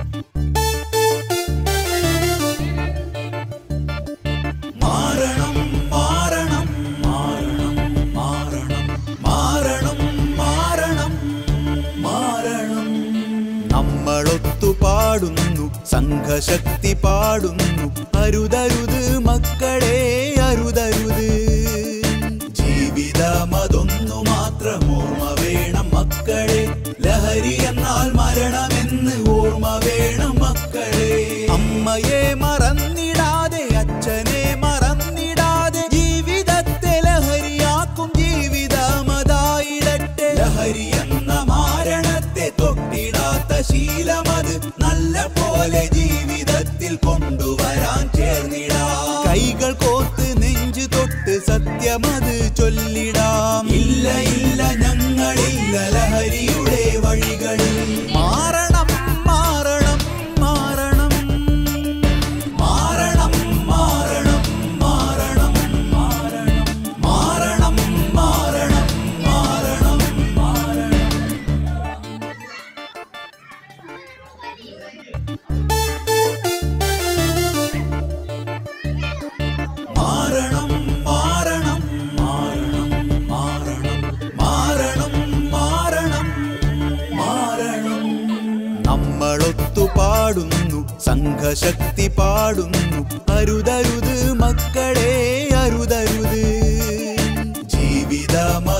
മാറണം മാറണം മാറണം മാറണം മാറണം മാറണം മാറണം നമ്മളൊത്തു പാടുന്നു സംഘശക്തി പാടുന്നു അരുതരുത് മക്കളെ അരുതരുത് ജീവിതമതൊന്നു മാത്രം ഓർമ്മ വേണം മക്കളെ ലഹരി എന്നാൽ മരണമെന്ന് ഓർമ്മ വേണം മക്കളെ അമ്മയെ മറന്നിടാതെ അച്ഛനെ മറന്നിടാതെ ജീവിതത്തെ ലഹരിയാക്കും ജീവിതമതായിടട്ടെ ലഹരി എന്ന മാരണത്തെ തൊട്ടിടാത്ത ശീലമത് നല്ല പോലെ ജീവിതത്തിൽ കൊണ്ടുവരാൻ ചേർന്നിടാം കൈകൾ കോർത്ത് നെഞ്ചു തൊട്ട് സത്യമത് ചൊല്ലിടാം ഇല്ല ഇല്ല ഞങ്ങളില്ല ലഹരിയുടെ വഴികളിൽ മാറണം മാറണം മാറണം മാറണം മാറണം മാറണം മാറണം മാറണം മാറണം മാറണം മാറണം മാറണം മാറണം മാറണം മാറണം മാറണം മാറണം മാറണം നമ്മളൊത്തു പാടുന്നു സംഘശക്തി പാടുന്നു അരുതരുത് മക്കളെ അരുതരുത് ജീവിതമ